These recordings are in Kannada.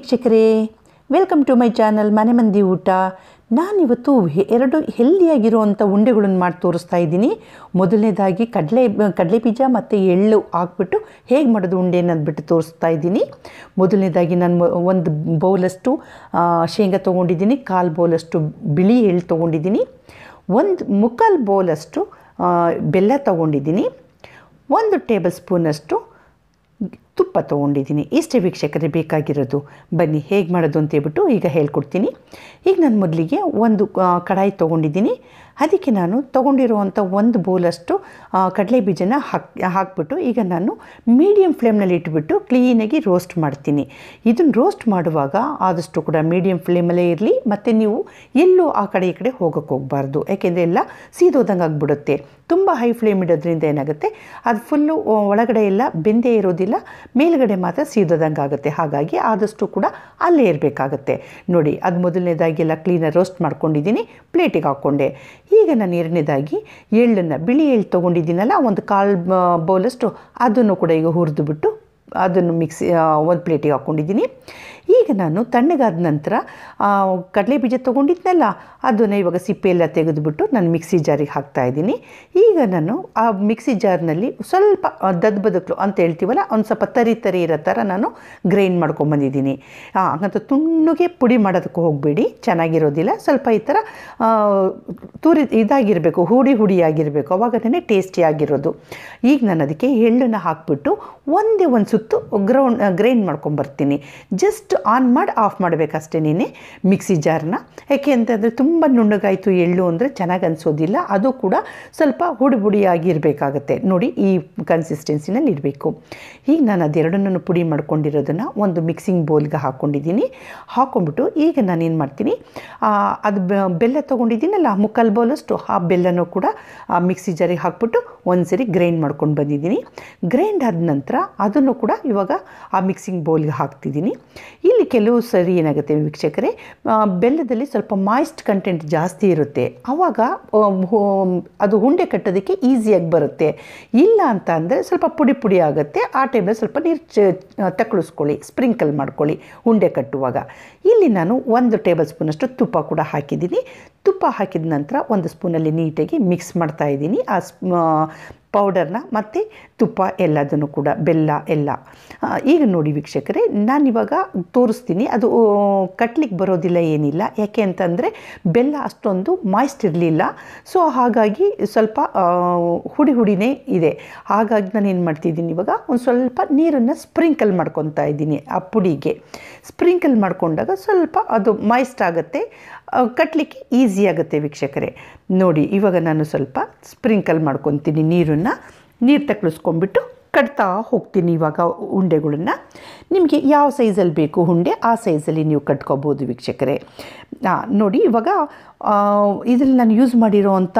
ವೀಕ್ಷಕರೇ ವೆಲ್ಕಮ್ ಟು ಮೈ ಚಾನಲ್ ಮನೆ ಮಂದಿ ಊಟ ನಾನಿವತ್ತು ಹೆ- ಎರಡು ಹೆಲ್ದಿಯಾಗಿರುವಂಥ ಉಂಡೆಗಳನ್ನು ಮಾಡಿ ತೋರಿಸ್ತಾ ಇದ್ದೀನಿ ಮೊದಲನೇದಾಗಿ ಕಡಲೆ ಕಡಲೆ ಬೀಜ ಮತ್ತು ಎಳ್ಳು ಹಾಕ್ಬಿಟ್ಟು ಹೇಗೆ ಮಾಡೋದು ಉಂಡೆ ಅನ್ನೋದ್ಬಿಟ್ಟು ತೋರಿಸ್ತಾ ಇದ್ದೀನಿ ಮೊದಲನೇದಾಗಿ ನಾನು ಮೊ- ಒಂದು ಬೌಲಷ್ಟು ಆ, ಶೇಂಗಾ ತೊಗೊಂಡಿದ್ದೀನಿ ಕಾಲು ಬೌಲಷ್ಟು ಬಿಳಿ ಎಳ್ಳು ತೊಗೊಂಡಿದ್ದೀನಿ ಒಂದು ಮುಕ್ಕಾಲು ಬೌಲಷ್ಟು ಆ, ಬೆಲ್ಲ ತೊಗೊಂಡಿದ್ದೀನಿ ಒಂದು ಟೇಬಲ್ ಸ್ಪೂನಷ್ಟು ತುಪ್ಪ ತೊಗೊಂಡಿದ್ದೀನಿ ಇಷ್ಟೇ ವೀಕ್ಷಕರೇ ಬೇಕಾಗಿರೋದು ಬನ್ನಿ ಹೇಗೆ ಮಾಡೋದು ಅಂತ ಹೇಳ್ಬಿಟ್ಟು ಈಗ ಹೇಳ್ಕೊಡ್ತೀನಿ ಈಗ ನಾನು ಮೊದಲಿಗೆ ಒಂದು ಆ, ಕಡಾಯಿ ತೊಗೊಂಡಿದ್ದೀನಿ ಅದಕ್ಕೆ ನಾನು ತೊಗೊಂಡಿರುವಂಥ ಒಂದು ಬೌಲಷ್ಟು ಆ, ಕಡಲೆ ಬೀಜನ ಹಾಕ್ ಹಾಕ್ಬಿಟ್ಟು ಈಗ ನಾನು ಮೀಡಿಯಮ್ ಫ್ಲೇಮ್ನಲ್ಲಿ ಇಟ್ಬಿಟ್ಟು ಕ್ಲೀನಾಗಿ ರೋಸ್ಟ್ ಮಾಡ್ತೀನಿ ಇದನ್ನು ರೋಸ್ಟ್ ಮಾಡುವಾಗ ಆದಷ್ಟು ಕೂಡ ಮೀಡಿಯಮ್ ಫ್ಲೇಮಲ್ಲೇ ಇರಲಿ ಮತ್ತು ನೀವು ಎಲ್ಲೂ ಆ ಕಡೆ ಈ ಕಡೆ ಹೋಗೋಕ್ಕೆ ಹೋಗಬಾರ್ದು ಯಾಕೆಂದರೆ ಎಲ್ಲ ಸೀದೋದಂಗೆ ಆಗಿಬಿಡುತ್ತೆ ತುಂಬ ಹೈ ಫ್ಲೇಮ್ ಇಡೋದ್ರಿಂದ ಏನಾಗುತ್ತೆ ಅದು ಫುಲ್ಲು ಒಳಗಡೆ ಎಲ್ಲ ಬೆಂದೇ ಇರೋದಿಲ್ಲ ಮೇಲ್ಗಡೆ ಮಾತ್ರ ಸೀದೋದಂಗೆ ಆಗುತ್ತೆ ಹಾಗಾಗಿ ಆದಷ್ಟು ಕೂಡ ಅಲ್ಲೇ ಇರಬೇಕಾಗತ್ತೆ ನೋಡಿ ಅದು ಮೊದಲನೇದಾಗಿ ಎಲ್ಲ ಕ್ಲೀನಾಗಿ ರೋಸ್ಟ್ ಮಾಡ್ಕೊಂಡಿದ್ದೀನಿ ಪ್ಲೇಟಿಗೆ ಹಾಕ್ಕೊಂಡೆ ಈಗ ನಾನು ಎರಡನೇದಾಗಿ ಎಳ್ಳನ್ನು ಬಿಳಿ ಎಳ್ಳು ತೊಗೊಂಡಿದ್ದೀನಲ್ಲ ಒಂದು ಕಾಲು ಬೌಲಷ್ಟು ಅದನ್ನು ಕೂಡ ಈಗ ಹುರಿದು ಬಿಟ್ಟು ಅದನ್ನು ಮಿಕ್ಸಿ ಒಂದು ಪ್ಲೇಟಿಗೆ ಹಾಕ್ಕೊಂಡಿದ್ದೀನಿ ಈಗ ನಾನು ತಣ್ಣಗಾದ ನಂತರ ಆ, ಕಡಲೆ ಬೀಜ ತೊಗೊಂಡಿದ್ನಲ್ಲ ಅದನ್ನು ಇವಾಗ ಸಿಪ್ಪೆ ಎಲ್ಲ ತೆಗೆದುಬಿಟ್ಟು ನಾನು ಮಿಕ್ಸಿ ಜಾರಿಗೆ ಹಾಕ್ತಾ ಇದ್ದೀನಿ ಈಗ ನಾನು ಆ ಮಿಕ್ಸಿ ಜಾರ್ನಲ್ಲಿ ಸ್ವಲ್ಪ ದದ್ ಬದುಕಲು ಅಂತ ಹೇಳ್ತೀವಲ್ಲ ಒಂದು ಸ್ವಲ್ಪ ತರಿ ತರಿ ಇರೋ ಥರ ನಾನು ಗ್ರೈಂಡ್ ಮಾಡ್ಕೊಂಬಂದಿದ್ದೀನಿ ಹಾಗಂತ ತುಣ್ಣಗೆ ಪುಡಿ ಮಾಡೋದಕ್ಕೆ ಹೋಗಬೇಡಿ ಚೆನ್ನಾಗಿರೋದಿಲ್ಲ ಸ್ವಲ್ಪ ಈ ಥರ ಆ, ತುರಿ ಇದಾಗಿರಬೇಕು ಹುಡಿ ಹುಡಿಯಾಗಿರಬೇಕು ಅವಾಗನೇ ಟೇಸ್ಟಿಯಾಗಿರೋದು ಈಗ ನಾನು ಅದಕ್ಕೆ ಎಳ್ಳನ್ನು ಹಾಕ್ಬಿಟ್ಟು ಒಂದೇ ಒಂದು ಸುತ್ತು ಗ್ರೌಂಡ್ ಗ್ರೈಂಡ್ ಮಾಡ್ಕೊಂಬರ್ತೀನಿ ಜಸ್ಟ್ ಆನ್ ಮಾಡಿ ಆಫ್ ಮಾಡಬೇಕಷ್ಟೇ ನೀನೆ ಮಿಕ್ಸಿ ಜಾರ್ನ ಯಾಕೆ ಅಂತಂದರೆ ತುಂಬ ನುಣ್ಣಗಾಯಿತು ಎಳ್ಳು ಅಂದರೆ ಚೆನ್ನಾಗಿ ಅನಿಸೋದಿಲ್ಲ ಅದು ಕೂಡ ಸ್ವಲ್ಪ ಹುಡಿ ಹುಡಿಯಾಗಿರಬೇಕಾಗತ್ತೆ ನೋಡಿ ಈ ಕನ್ಸಿಸ್ಟೆನ್ಸಿನಲ್ಲಿ ಇರಬೇಕು ಈಗ ನಾನು ಅದೆರಡನ್ನೂ ಪುಡಿ ಮಾಡ್ಕೊಂಡಿರೋದನ್ನು ಒಂದು ಮಿಕ್ಸಿಂಗ್ ಬೌಲ್ಗೆ ಹಾಕ್ಕೊಂಡಿದ್ದೀನಿ ಹಾಕ್ಕೊಂಬಿಟ್ಟು ಈಗ ನಾನು ಏನು ಮಾಡ್ತೀನಿ ಆ, ಅದು ಬೆ- ಬೆಲ್ಲ ತೊಗೊಂಡಿದ್ದೀನಲ್ಲ ಮುಕ್ಕಾಲು ಬೌಲಷ್ಟು ಆ ಬೆಲ್ಲನೂ ಕೂಡ ಆ ಮಿಕ್ಸಿ ಜಾರಿಗೆ ಹಾಕ್ಬಿಟ್ಟು ಒಂದು ಸರಿ ಗ್ರೈಂಡ್ ಮಾಡ್ಕೊಂಡು ಬಂದಿದ್ದೀನಿ ಗ್ರೈಂಡ್ ಆದ ನಂತರ ಅದನ್ನು ಕೂಡ ಇವಾಗ ಆ ಮಿಕ್ಸಿಂಗ್ ಬೌಲ್ಗೆ ಹಾಕ್ತಿದ್ದೀನಿ ಇಲ್ಲಿ ಕೆಲವು ಸರಿ ಏನಾಗುತ್ತೆ ವೀಕ್ಷಕರೇ ಆ, ಬೆಲ್ಲದಲ್ಲಿ ಸ್ವಲ್ಪ ಮಾಯಿಸ್ಟ್ ಕಂಟೆಂಟ್ ಜಾಸ್ತಿ ಇರುತ್ತೆ ಆವಾಗ ಆ, ಹೋ- ಅದು ಉಂಡೆ ಕಟ್ಟೋದಕ್ಕೆ ಈಸಿಯಾಗಿ ಬರುತ್ತೆ ಇಲ್ಲ ಅಂತ ಅಂದರೆ ಸ್ವಲ್ಪ ಪುಡಿ ಪುಡಿ ಆಗುತ್ತೆ ಆ ಟೈಮಲ್ಲಿ ಸ್ವಲ್ಪ ನೀರು ಚ ತಕ್ಕಳಿಸ್ಕೊಳ್ಳಿ ಸ್ಪ್ರಿಂಕಲ್ ಮಾಡ್ಕೊಳ್ಳಿ ಉಂಡೆ ಕಟ್ಟುವಾಗ ಇಲ್ಲಿ ನಾನು ಒಂದು ಟೇಬಲ್ ಸ್ಪೂನಷ್ಟು ತುಪ್ಪ ಕೂಡ ಹಾಕಿದ್ದೀನಿ ತುಪ್ಪ ಹಾಕಿದ ನಂತರ ಒಂದು ಸ್ಪೂನಲ್ಲಿ ನೀಟಾಗಿ ಮಿಕ್ಸ್ ಮಾಡ್ತಾ ಇದ್ದೀನಿ ಆ ಸ್ಪ್ ಪೌಡರ್ನ ಮತ್ತು ತುಪ್ಪ ಎಲ್ಲದನ್ನು ಕೂಡ ಬೆಲ್ಲ ಎಲ್ಲ ಆ, ಈಗ ನೋಡಿ ವೀಕ್ಷಕರೇ ನಾನಿವಾಗ ತೋರಿಸ್ತೀನಿ ಅದು ಕಟ್ಲಿಕ್ಕೆ ಬರೋದಿಲ್ಲ ಏನಿಲ್ಲ ಯಾಕೆ ಅಂತಂದರೆ ಬೆಲ್ಲ ಅಷ್ಟೊಂದು ಮಾಯ್ಸ್ಟ್ ಇರಲಿಲ್ಲ ಸೊ ಹಾಗಾಗಿ ಸ್ವಲ್ಪ ಆ, ಹುಡಿ ಹುಡಿನೇ ಇದೆ ಹಾಗಾಗಿ ನಾನು ಏನು ಮಾಡ್ತಿದ್ದೀನಿ ಇವಾಗ ಒಂದು ಸ್ವಲ್ಪ ನೀರನ್ನು ಸ್ಪ್ರಿಂಕಲ್ ಮಾಡ್ಕೊತಾ ಇದ್ದೀನಿ ಆ ಪುಡಿಗೆ ಸ್ಪ್ರಿಂಕಲ್ ಮಾಡ್ಕೊಂಡಾಗ ಸ್ವಲ್ಪ ಅದು ಮಾಯ್ಸ್ಟ್ ಆಗುತ್ತೆ ಆ, ಕಟ್ಟಲಿಕ್ಕೆ ಈಸಿ ಆಗುತ್ತೆ ವೀಕ್ಷಕರೇ ನೋಡಿ ಇವಾಗ ನಾನು ಸ್ವಲ್ಪ ಸ್ಪ್ರಿಂಕಲ್ ಮಾಡ್ಕೊತೀನಿ ನೀರನ್ನು ನೀರು ತಕ್ಕಳಿಸ್ಕೊಂಡ್ಬಿಟ್ಟು ಕಟ್ತಾ ಹೋಗ್ತೀನಿ ಇವಾಗ ಉಂಡೆಗಳನ್ನು ನಿಮಗೆ ಯಾವ ಸೈಜಲ್ಲಿ ಬೇಕು ಉಂಡೆ ಆ ಸೈಜಲ್ಲಿ ನೀವು ಕಟ್ಕೋಬೋದು ವೀಕ್ಷಕರೇ ಆ, ನೋಡಿ ಇವಾಗ ಇದರಲ್ಲಿ ನಾನು ಯೂಸ್ ಮಾಡಿರೋವಂಥ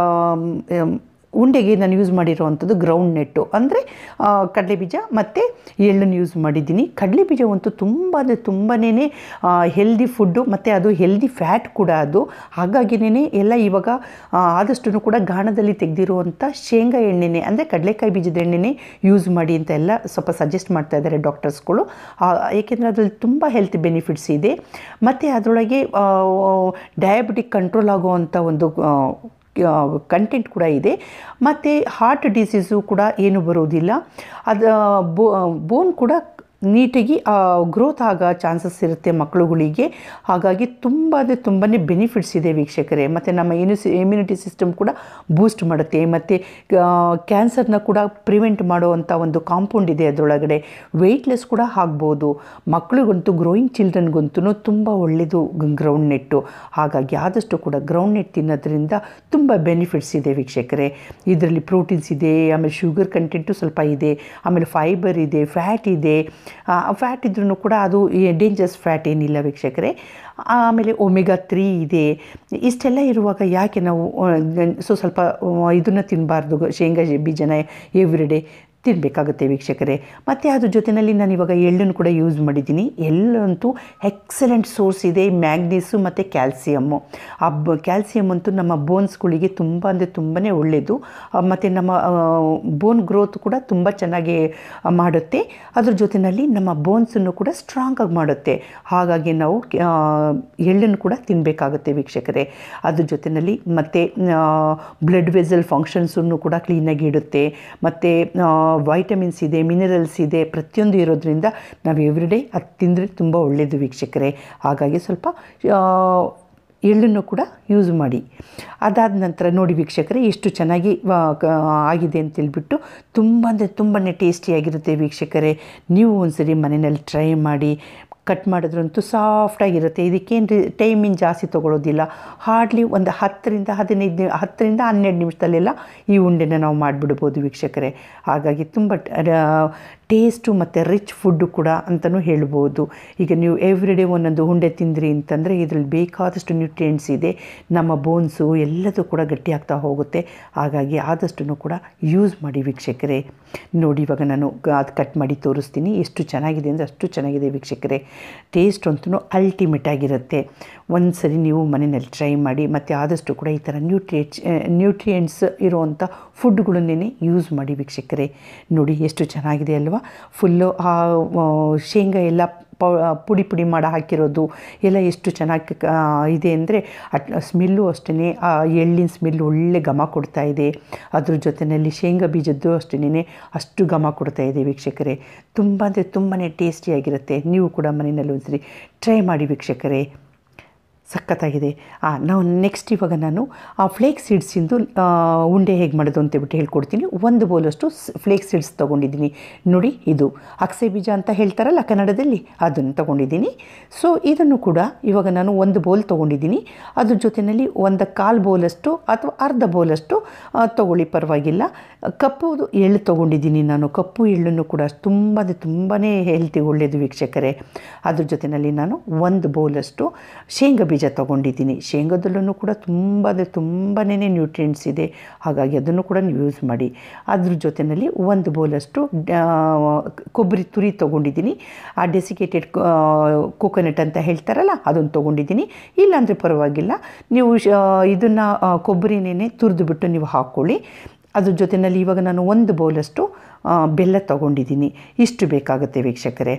ಉಂಡೆಗೆ ನಾನು ಯೂಸ್ ಮಾಡಿರೋವಂಥದ್ದು ಗ್ರೌಂಡ್ ನೆಟ್ಟು ಅಂದರೆ ಕಡಲೆ ಬೀಜ ಮತ್ತು ಎಳ್ಳನ್ನು ಯೂಸ್ ಮಾಡಿದ್ದೀನಿ ಕಡಲೆ ಬೀಜವಂತೂ ತುಂಬ ಅಂದರೆ ತುಂಬನೇ ಹೆಲ್ದಿ ಫುಡ್ಡು ಮತ್ತು ಅದು ಹೆಲ್ದಿ ಫ್ಯಾಟ್ ಕೂಡ ಅದು ಹಾಗಾಗಿನೇ ಎಲ್ಲ ಇವಾಗ ಆ, ಆದಷ್ಟು ಕೂಡ ಗಾಣದಲ್ಲಿ ತೆಗೆದಿರುವಂಥ ಶೇಂಗಾ ಎಣ್ಣೆನೆ ಅಂದರೆ ಕಡಲೆಕಾಯಿ ಬೀಜದ ಎಣ್ಣೆನೇ ಯೂಸ್ ಮಾಡಿ ಅಂತ ಎಲ್ಲ ಸ್ವಲ್ಪ ಸಜೆಸ್ಟ್ ಮಾಡ್ತಾ ಇದ್ದಾರೆ ಡಾಕ್ಟರ್ಸ್ಗಳು ಏಕೆಂದರೆ ಅದರಲ್ಲಿ ತುಂಬ ಹೆಲ್ತ್ ಬೆನಿಫಿಟ್ಸ್ ಇದೆ ಮತ್ತು ಅದರೊಳಗೆ ಡಯಾಬಿಟಿಕ್ ಕಂಟ್ರೋಲ್ ಆಗುವಂಥ ಒಂದು ಆ, ಕಂಟೆಂಟ್ ಕೂಡ ಇದೆ ಮತ್ತು ಹಾರ್ಟ್ ಡಿಸೀಸು ಕೂಡ ಏನು ಬರೋದಿಲ್ಲ ಅದು ಬೋ ಬೋನ್ ಕೂಡ ನೀಟಾಗಿ ಗ್ರೋತ್ ಆಗೋ ಚಾನ್ಸಸ್ ಇರುತ್ತೆ ಮಕ್ಕಳುಗಳಿಗೆ ಹಾಗಾಗಿ ತುಂಬ ಅಂದರೆ ತುಂಬಾ ಬೆನಿಫಿಟ್ಸ್ ಇದೆ ವೀಕ್ಷಕರೇ ಮತ್ತು ನಮ್ಮ ಇಮ್ಯುನಿಸಿ ಇಮ್ಯುನಿಟಿ ಸಿಸ್ಟಮ್ ಕೂಡ ಬೂಸ್ಟ್ ಮಾಡುತ್ತೆ ಮತ್ತು ಕ್ಯಾನ್ಸರ್ನ ಕೂಡ ಪ್ರಿವೆಂಟ್ ಮಾಡುವಂಥ ಒಂದು ಕಾಂಪೌಂಡ್ ಇದೆ ಅದರೊಳಗಡೆ ವೆಯ್ಟ್ಲೆಸ್ ಕೂಡ ಆಗ್ಬೋದು ಮಕ್ಕಳಿಗಂತೂ ಗ್ರೋಯಿಂಗ್ ಚಿಲ್ಡ್ರನ್ಗಂತೂ ತುಂಬ ಒಳ್ಳೆಯದು ಗ್ರೌಂಡ್ ನೆಟ್ಟು ಹಾಗಾಗಿ ಆದಷ್ಟು ಕೂಡ ಗ್ರೌಂಡ್ ನೆಟ್ ತಿನ್ನೋದ್ರಿಂದ ತುಂಬ ಬೆನಿಫಿಟ್ಸ್ ಇದೆ ವೀಕ್ಷಕರೇ ಇದರಲ್ಲಿ ಪ್ರೋಟೀನ್ಸ್ ಇದೆ ಆಮೇಲೆ ಶುಗರ್ ಕಂಟೆಂಟು ಸ್ವಲ್ಪ ಇದೆ ಆಮೇಲೆ ಫೈಬರ್ ಇದೆ ಫ್ಯಾಟ್ ಇದೆ ಫ್ಯಾಟ್ ಇದ್ರೂ ಕೂಡ ಅದು ಡೇಂಜರ್ಸ್ ಫ್ಯಾಟ್ ಏನಿಲ್ಲ ವೀಕ್ಷಕರೇ ಆಮೇಲೆ ಒಮೆಗಾ ತ್ರೀ ಇದೆ ಇಷ್ಟೆಲ್ಲ ಇರುವಾಗ ಯಾಕೆ ನಾವು ಸೊ ಸ್ವಲ್ಪ ಇದನ್ನು ತಿನ್ನಬಾರ್ದು ಶೇಂಗಾ ಬೀಜನ ಎವ್ರಿ ಡೇ ತಿನ್ನಬೇಕಾಗುತ್ತೆ ವೀಕ್ಷಕರೇ ಮತ್ತು ಅದ್ರ ಜೊತೆಯಲ್ಲಿ ನಾನು ಇವಾಗ ಎಳ್ಳನ್ನು ಕೂಡ ಯೂಸ್ ಮಾಡಿದ್ದೀನಿ ಎಳ್ಳಂತೂ ಎಕ್ಸಲೆಂಟ್ ಸೋರ್ಸ್ ಇದೆ ಮ್ಯಾಗ್ನೀಸು ಮತ್ತು ಕ್ಯಾಲ್ಸಿಯಮ್ಮು ಆ ಬ ಕ್ಯಾಲ್ಸಿಯಮ್ ಅಂತೂ ನಮ್ಮ ಬೋನ್ಸ್ಗಳಿಗೆ ತುಂಬ ಅಂದರೆ ತುಂಬಾ ಒಳ್ಳೆಯದು ಮತ್ತು ನಮ್ಮ ಬೋನ್ ಗ್ರೋತ್ ಕೂಡ ತುಂಬ ಚೆನ್ನಾಗಿ ಆ, ಮಾಡುತ್ತೆ ಅದ್ರ ಜೊತೆಯಲ್ಲಿ ನಮ್ಮ ಬೋನ್ಸನ್ನು ಕೂಡ ಸ್ಟ್ರಾಂಗಾಗಿ ಮಾಡುತ್ತೆ ಹಾಗಾಗಿ ನಾವು ಆ, ಎಳ್ಳನ್ನು ಕೂಡ ತಿನ್ನಬೇಕಾಗುತ್ತೆ ವೀಕ್ಷಕರೇ ಅದ್ರ ಜೊತೆಯಲ್ಲಿ ಮತ್ತು ಬ್ಲಡ್ ವೆಸಲ್ ಫಂಕ್ಷನ್ಸನ್ನು ಕೂಡ ಕ್ಲೀನಾಗಿ ಇಡುತ್ತೆ ಮತ್ತು ವೈಟಮಿನ್ಸ್ ಇದೆ ಮಿನರಲ್ಸ್ ಇದೆ ಪ್ರತಿಯೊಂದು ಇರೋದ್ರಿಂದ ನಾವು ಎವ್ರಿಡೇ ಅದು ತಿಂದರೆ ತುಂಬ ಒಳ್ಳೆಯದು ವೀಕ್ಷಕರೇ ಹಾಗಾಗಿ ಸ್ವಲ್ಪ ಆ, ಎಳ್ಳನ್ನು ಕೂಡ ಯೂಸ್ ಮಾಡಿ ಅದಾದ ನಂತರ ನೋಡಿ ವೀಕ್ಷಕರೇ ಎಷ್ಟು ಚೆನ್ನಾಗಿ ಆ, ಕ- ಆಗಿದೆ ಅಂತೇಳ್ಬಿಟ್ಟು ತುಂಬ ಅಂದರೆ ತುಂಬಾ ಟೇಸ್ಟಿಯಾಗಿರುತ್ತೆ ವೀಕ್ಷಕರೇ ನೀವು ಒಂದ್ಸರಿ ಮನೆಯಲ್ಲಿ ಟ್ರೈ ಮಾಡಿ ಕಟ್ ಮಾಡಿದ್ರಂತೂ ಸಾಫ್ಟಾಗಿರುತ್ತೆ ಇದಕ್ಕೇನು ಟೈಮಿಂಗ್ ಜಾಸ್ತಿ ತೊಗೊಳೋದಿಲ್ಲ ಹಾರ್ಡ್ಲಿ ಒಂದು ಹತ್ತರಿಂದ ಹದಿನೈದು ನಿ- ಹತ್ತರಿಂದ ಹನ್ನೆರಡು ನಿಮಿಷದಲ್ಲೆಲ್ಲ ಈ ಉಂಡೆನ ನಾವು ಮಾಡಿಬಿಡ್ಬೋದು ವೀಕ್ಷಕರೇ ಹಾಗಾಗಿ ತುಂಬ ಟೇಸ್ಟು ಮತ್ತು ರಿಚ್ ಫುಡ್ಡು ಕೂಡ ಅಂತಲೂ ಹೇಳ್ಬೋದು ಈಗ ನೀವು ಎವ್ರಿಡೇ ಒಂದೊಂದು ಉಂಡೆ ತಿಂದ್ರಿ ಅಂತಂದರೆ ಇದರಲ್ಲಿ ಬೇಕಾದಷ್ಟು ನ್ಯೂಟ್ರಿಯೆಂಟ್ಸ್ ಇದೆ ನಮ್ಮ ಬೋನ್ಸು ಎಲ್ಲದೂ ಕೂಡ ಗಟ್ಟಿಯಾಗ್ತಾ ಹೋಗುತ್ತೆ ಹಾಗಾಗಿ ಆದಷ್ಟು ಕೂಡ ಯೂಸ್ ಮಾಡಿ ವೀಕ್ಷಕರೇ ನೋಡಿ ಇವಾಗ ನಾನು ಅದು ಕಟ್ ಮಾಡಿ ತೋರಿಸ್ತೀನಿ ಎಷ್ಟು ಚೆನ್ನಾಗಿದೆ ಅಂದರೆ ಅಷ್ಟು ಚೆನ್ನಾಗಿದೆ ವೀಕ್ಷಕರೇ ಟೇಸ್ಟ್ ಅಂತೂ ಅಲ್ಟಿಮೇಟ್ ಆಗಿರುತ್ತೆ ಒಂದು ಸರಿ ನೀವು ಮನೆಯಲ್ಲಿ ಟ್ರೈ ಮಾಡಿ ಮತ್ತು ಆದಷ್ಟು ಕೂಡ ಈ ಥರ ನ್ಯೂಟ್ರಿಯೆಂಟ್ಸ್ ನ್ಯೂಟ್ರಿಯೆಂಟ್ಸ್ ಇರುವಂಥ ಫುಡ್ಗಳನ್ನೇ ಯೂಸ್ ಮಾಡಿ ವೀಕ್ಷಕರೇ ನೋಡಿ ಎಷ್ಟು ಚೆನ್ನಾಗಿದೆ ಅಲ್ವಾ ಫುಲ್ಲು ಆ ಆ, ಶೇಂಗಾ ಎಲ್ಲ ಪ ಪುಡಿ ಪುಡಿ ಮಾಡಿ ಹಾಕಿರೋದು ಎಲ್ಲ ಎಷ್ಟು ಚೆನ್ನಾಗಿ ಕ- ಇದೆ ಅಂದರೆ ಅಟ್ ಸ್ಮೆಲ್ಲು ಅಷ್ಟೇ ಆ ಎಳ್ಳಿನ ಸ್ಮೆಲ್ ಒಳ್ಳೆ ಘಮ ಕೊಡ್ತಾ ಇದೆ ಅದ್ರ ಜೊತೆಯಲ್ಲಿ ಶೇಂಗಾ ಬೀಜದ್ದು ಅಷ್ಟೇ ಅಷ್ಟು ಘಮ ಕೊಡ್ತಾ ಇದೆ ವೀಕ್ಷಕರೇ ತುಂಬ ಅಂದರೆ ತುಂಬಾ ಟೇಸ್ಟಿಯಾಗಿರುತ್ತೆ ನೀವು ಕೂಡ ಮನೆಯಲ್ಲಿ ಒಂದ್ಸರಿ ಟ್ರೈ ಮಾಡಿ ವೀಕ್ಷಕರೇ ಸಖತ್ತಾಗಿದೆ ಹಾಂ ನಾವು ನೆಕ್ಸ್ಟ್ ಇವಾಗ ನಾನು ಆ ಫ್ಲೇಕ್ ಸೀಡ್ಸಿಂದು ಉಂಡೆ ಹೇಗೆ ಮಾಡೋದು ಅಂತೇಳ್ಬಿಟ್ಟು ಹೇಳ್ಕೊಡ್ತೀನಿ ಒಂದು ಬೌಲಷ್ಟು ಫ್ಲೇಕ್ ಸೀಡ್ಸ್ ತೊಗೊಂಡಿದ್ದೀನಿ ನೋಡಿ ಇದು ಅಕ್ಸೆ ಬೀಜ ಅಂತ ಹೇಳ್ತಾರಲ್ಲ ಕನ್ನಡದಲ್ಲಿ ಅದನ್ನು ತೊಗೊಂಡಿದ್ದೀನಿ ಸೊ ಇದನ್ನು ಕೂಡ ಇವಾಗ ನಾನು ಒಂದು ಬೌಲ್ ತೊಗೊಂಡಿದ್ದೀನಿ ಅದ್ರ ಜೊತೆಯಲ್ಲಿ ಒಂದು ಕಾಲು ಬೌಲಷ್ಟು ಅಥವಾ ಅರ್ಧ ಬೌಲಷ್ಟು ಆ, ತೊಗೊಳ್ಳಿ ಪರವಾಗಿಲ್ಲ ಕಪ್ಪು ಎಳ್ಳು ತೊಗೊಂಡಿದ್ದೀನಿ ನಾನು ಕಪ್ಪು ಎಳ್ಳನ್ನು ಕೂಡ ತುಂಬ ತುಂಬಾ ಹೆಲ್ತಿ ಒಳ್ಳೆಯದು ವೀಕ್ಷಕರೇ ಅದ್ರ ಜೊತೆಯಲ್ಲಿ ನಾನು ಒಂದು ಬೌಲಷ್ಟು ಶೇಂಗಾ ಬೀಜ ತೊಗೊಂಡಿದ್ದೀನಿ ಶೇಂಗಾದಲ್ಲೂ ಕೂಡ ತುಂಬ ಅಂದರೆ ತುಂಬಾ ನ್ಯೂಟ್ರಿಯೆಂಟ್ಸ್ ಇದೆ ಹಾಗಾಗಿ ಅದನ್ನು ಕೂಡ ನೀವು ಯೂಸ್ ಮಾಡಿ ಅದ್ರ ಜೊತೆಯಲ್ಲಿ ಒಂದು ಬೌಲಷ್ಟು ಆ, ಕೊಬ್ಬರಿ ತುರಿ ತೊಗೊಂಡಿದ್ದೀನಿ ಆ ಡೆಸಿಕೇಟೆಡ್ ಕೋಕೋನಟ್ ಅಂತ ಹೇಳ್ತಾರಲ್ಲ ಅದನ್ನು ತೊಗೊಂಡಿದ್ದೀನಿ ಇಲ್ಲಾಂದರೆ ಪರವಾಗಿಲ್ಲ ನೀವು ಇದನ್ನು ಕೊಬ್ಬರಿನೇ ತುರಿದು ಬಿಟ್ಟು ನೀವು ಹಾಕ್ಕೊಳ್ಳಿ ಅದ್ರ ಜೊತೆಯಲ್ಲಿ ಇವಾಗ ನಾನು ಒಂದು ಬೌಲಷ್ಟು ಆ, ಬೆಲ್ಲ ತೊಗೊಂಡಿದ್ದೀನಿ ಇಷ್ಟು ಬೇಕಾಗುತ್ತೆ ವೀಕ್ಷಕರೇ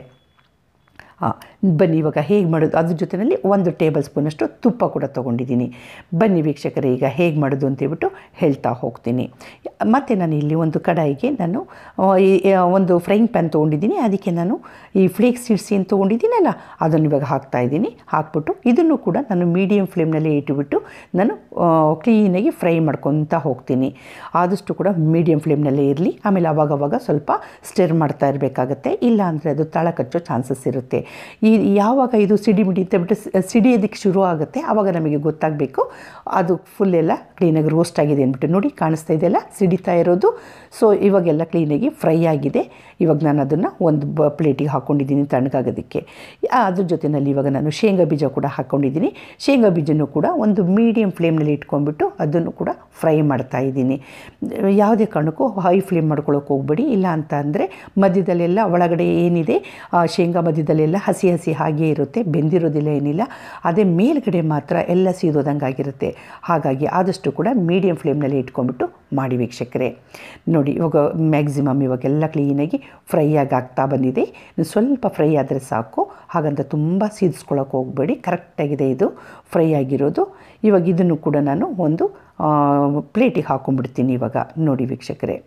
ಹಾಂ ಬನ್ನಿ ಇವಾಗ ಹೇಗೆ ಮಾಡೋದು ಅದ್ರ ಜೊತೆಯಲ್ಲಿ ಒಂದು ಟೇಬಲ್ ಸ್ಪೂನಷ್ಟು ತುಪ್ಪ ಕೂಡ ತೊಗೊಂಡಿದ್ದೀನಿ ಬನ್ನಿ ವೀಕ್ಷಕರೇ ಈಗ ಹೇಗೆ ಮಾಡೋದು ಅಂತೇಳ್ಬಿಟ್ಟು ಹೇಳ್ತಾ ಹೋಗ್ತೀನಿ ಮತ್ತು ನಾನು ಇಲ್ಲಿ ಒಂದು ಕಡಾಯಿಗೆ ನಾನು ಆ, ಈ ಆ, ಒಂದು ಫ್ರೈಯಿಂಗ್ ಪ್ಯಾನ್ ತೊಗೊಂಡಿದ್ದೀನಿ ಅದಕ್ಕೆ ನಾನು ಈ ಫ್ಲೇಕ್ ಸೀಡ್ಸ್ ಏನು ತೊಗೊಂಡಿದ್ದೀನಲ್ಲ ಅದನ್ನು ಇವಾಗ ಹಾಕ್ತಾ ಇದ್ದೀನಿ ಹಾಕ್ಬಿಟ್ಟು ಇದನ್ನು ಕೂಡ ನಾನು ಮೀಡಿಯಮ್ ಫ್ಲೇಮ್ನಲ್ಲಿ ಇಟ್ಟುಬಿಟ್ಟು ನಾನು ಕ್ಲೀನಾಗಿ ಫ್ರೈ ಮಾಡ್ಕೊತಾ ಹೋಗ್ತೀನಿ ಆದಷ್ಟು ಕೂಡ ಮೀಡಿಯಮ್ ಫ್ಲೇಮ್ನಲ್ಲೇ ಇರಲಿ ಆಮೇಲೆ ಅವಾಗವಾಗ ಸ್ವಲ್ಪ ಸ್ಟಿರ್ ಮಾಡ್ತಾ ಇರಬೇಕಾಗತ್ತೆ ಇಲ್ಲ ಅಂದರೆ ಅದು ತಳ ಕಚ್ಚೋ ಚಾನ್ಸಸ್ ಇರುತ್ತೆ ಈ ಯಾವಾಗ ಇದು ಸಿಡಿ ಮಿಡಿ ಅಂತ ಬಿಟ್ಟು ಸಿ- ಸಿಡಿಯೋದಕ್ಕೆ ಶುರು ಆಗುತ್ತೆ ಆವಾಗ ನಮಗೆ ಗೊತ್ತಾಗಬೇಕು ಅದು ಫುಲ್ ಎಲ್ಲ ಕ್ಲೀನಾಗಿ ರೋಸ್ಟ್ ಆಗಿದೆ ಅಂದ್ಬಿಟ್ಟು ನೋಡಿ ಕಾಣಿಸ್ತಾ ಇದೆಯಲ್ಲ ಸಿಡಿತಾ ಇರೋದು ಸೊ ಇವಾಗೆಲ್ಲ ಕ್ಲೀನಾಗಿ ಫ್ರೈ ಆಗಿದೆ ಇವಾಗ ನಾನು ಅದನ್ನು ಒಂದು ಬ ಪ್ಲೇಟಿಗೆ ಹಾಕ್ಕೊಂಡಿದ್ದೀನಿ ತಣ್ಣಗಾಗೋದಕ್ಕೆ ಅದ್ರ ಜೊತೆಯಲ್ಲಿ ಇವಾಗ ನಾನು ಶೇಂಗಾ ಬೀಜ ಕೂಡ ಹಾಕ್ಕೊಂಡಿದ್ದೀನಿ ಶೇಂಗಾ ಬೀಜನೂ ಕೂಡ ಒಂದು ಮೀಡಿಯಮ್ ಫ್ಲೇಮ್ನಲ್ಲಿ ಇಟ್ಕೊಂಡ್ಬಿಟ್ಟು ಅದನ್ನು ಕೂಡ ಫ್ರೈ ಮಾಡ್ತಾ ಇದ್ದೀನಿ ಯಾವುದೇ ಕಾರಣಕ್ಕೂ ಹೈ ಫ್ಲೇಮ್ ಮಾಡ್ಕೊಳ್ಳೋಕೆ ಹೋಗ್ಬೇಡಿ ಇಲ್ಲ ಅಂತ ಅಂದರೆ ಮಧ್ಯದಲ್ಲೆಲ್ಲ ಒಳಗಡೆ ಏನಿದೆ ಆ ಶೇಂಗಾ ಮಧ್ಯದಲ್ಲೆಲ್ಲ ಹಸಿ ಹಸಿ ಹಾಗೇ ಇರುತ್ತೆ ಬೆಂದಿರೋದಿಲ್ಲ ಏನಿಲ್ಲ ಅದೇ ಮೇಲ್ಗಡೆ ಮಾತ್ರ ಎಲ್ಲ ಸೀದೋದಂಗಾಗಿರುತ್ತೆ ಹಾಗಾಗಿ ಆದಷ್ಟು ಕೂಡ ಮೀಡಿಯಮ್ ಫ್ಲೇಮ್ನಲ್ಲಿ ಇಟ್ಕೊಂಡ್ಬಿಟ್ಟು ಮಾಡಿ ವೀಕ್ಷಕರೇ ನೋಡಿ ಇವಾಗ ಮ್ಯಾಕ್ಸಿಮಮ್ ಇವಾಗೆಲ್ಲ ಕ್ಲೀನಾಗಿ ಫ್ರೈ ಆಗಿ ಆಗ್ತಾ ಬಂದಿದೆ ಇನ್ನು ಸ್ವಲ್ಪ ಫ್ರೈ ಆದರೆ ಸಾಕು ಹಾಗಂತ ತುಂಬ ಸೀದಿಸ್ಕೊಳ್ಳೋಕೆ ಹೋಗಬೇಡಿ ಕರೆಕ್ಟಾಗಿದೆ ಇದು ಫ್ರೈ ಆಗಿರೋದು ಇವಾಗ ಇದನ್ನು ಕೂಡ ನಾನು ಒಂದು ಪ್ಲೇಟಿಗೆ ಹಾಕೊಂಡ್ಬಿಡ್ತೀನಿ ಇವಾಗ ನೋಡಿ ವೀಕ್ಷಕರೇ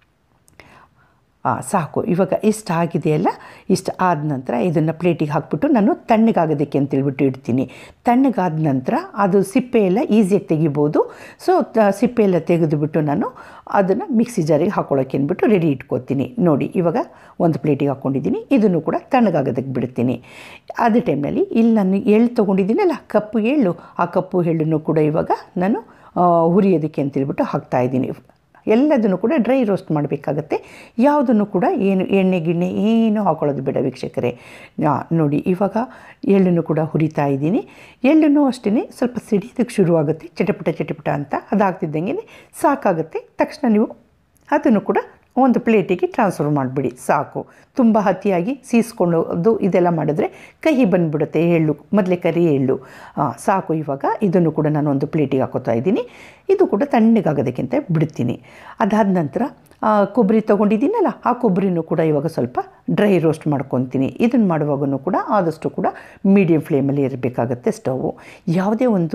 ಆ, ಸಾಕು ಇವಾಗ ಇಷ್ಟು ಆಗಿದೆಯಲ್ಲ ಇಷ್ಟು ಆದ ನಂತರ ಇದನ್ನು ಪ್ಲೇಟಿಗೆ ಹಾಕ್ಬಿಟ್ಟು ನಾನು ತಣ್ಣಗಾಗೋದಕ್ಕೆ ಅಂತೇಳ್ಬಿಟ್ಟು ಇಡ್ತೀನಿ ತಣ್ಣಗಾದ ನಂತರ ಅದು ಸಿಪ್ಪೆ ಎಲ್ಲ ಈಸಿಯಾಗಿ ತೆಗಿಬೋದು ಸೊ ತ ಸಿಪ್ಪೆ ಎಲ್ಲ ತೆಗೆದುಬಿಟ್ಟು ನಾನು ಅದನ್ನು ಮಿಕ್ಸಿ ಜಾರಿಗೆ ಹಾಕ್ಕೊಳ್ಳೋಕೆ ಅಂದ್ಬಿಟ್ಟು ರೆಡಿ ಇಟ್ಕೋತೀನಿ ನೋಡಿ ಇವಾಗ ಒಂದು ಪ್ಲೇಟಿಗೆ ಹಾಕ್ಕೊಂಡಿದ್ದೀನಿ ಇದನ್ನು ಕೂಡ ತಣ್ಣಗಾಗೋದಕ್ಕೆ ಬಿಡ್ತೀನಿ ಅದೇ ಟೈಮ್ನಲ್ಲಿ ಇಲ್ಲಿ ನಾನು ಎಳ್ಳು ತೊಗೊಂಡಿದ್ದೀನಲ್ಲ ಕಪ್ಪು ಎಳ್ಳು ಆ ಕಪ್ಪು ಎಳ್ಳನ್ನು ಕೂಡ ಇವಾಗ ನಾನು ಆ, ಹುರಿಯೋದಕ್ಕೆ ಅಂತೇಳ್ಬಿಟ್ಟು ಹಾಕ್ತಾಯಿದ್ದೀನಿ ಎಲ್ಲದನ್ನು ಕೂಡ ಡ್ರೈ ರೋಸ್ಟ್ ಮಾಡಬೇಕಾಗತ್ತೆ ಯಾವುದನ್ನು ಕೂಡ ಏನು ಎಣ್ಣೆ ಗಿಣ್ಣೆ ಏನು ಹಾಕೊಳ್ಳೋದು ಬೇಡ ವೀಕ್ಷಕರೇ ಆ, ನೋಡಿ ಇವಾಗ ಎಳ್ಳನ್ನು ಕೂಡ ಹುರಿತಾ ಇದ್ದೀನಿ ಎಳ್ಳನ್ನು ಅಷ್ಟೇ ಸ್ವಲ್ಪ ಸಿಡಿಯೋದಕ್ಕೆ ಶುರುವಾಗುತ್ತೆ ಚಟಪಟ ಚಟಪಟ ಅಂತ ಅದಾಗ್ತಿದ್ದಂಗೆ ಸಾಕಾಗುತ್ತೆ ತಕ್ಷಣ ನೀವು ಅದನ್ನು ಕೂಡ ಒಂದು ಪ್ಲೇಟಿಗೆ ಟ್ರಾನ್ಸ್ಫರ್ ಮಾಡಿಬಿಡಿ ಸಾಕು ತುಂಬ ಅತಿಯಾಗಿ ಸೀಸ್ಕೊಳ್ಳೋದು ಇದೆಲ್ಲ ಮಾಡಿದ್ರೆ ಕಹಿ ಬಂದುಬಿಡುತ್ತೆ ಎಳ್ಳು ಮೊದಲೇ ಕರಿ ಎಳ್ಳು ಆ, ಸಾಕು ಇವಾಗ ಇದನ್ನು ಕೂಡ ನಾನು ಒಂದು ಪ್ಲೇಟಿಗೆ ಹಾಕೋತಾ ಇದ್ದೀನಿ ಇದು ಕೂಡ ತಣ್ಣಗಾಗೋದಕ್ಕಿಂತ ಬಿಡ್ತೀನಿ ಅದಾದ ನಂತರ ಆ, ಕೊಬ್ಬರಿ ತೊಗೊಂಡಿದ್ದೀನಲ್ಲ ಆ ಕೊಬ್ಬರಿನೂ ಕೂಡ ಇವಾಗ ಸ್ವಲ್ಪ ಡ್ರೈ ರೋಸ್ಟ್ ಮಾಡ್ಕೊತೀನಿ ಇದನ್ನು ಮಾಡುವಾಗೂ ಕೂಡ ಆದಷ್ಟು ಕೂಡ ಮೀಡಿಯಮ್ ಫ್ಲೇಮಲ್ಲಿ ಇರಬೇಕಾಗತ್ತೆ ಸ್ಟೌವು ಯಾವುದೇ ಒಂದು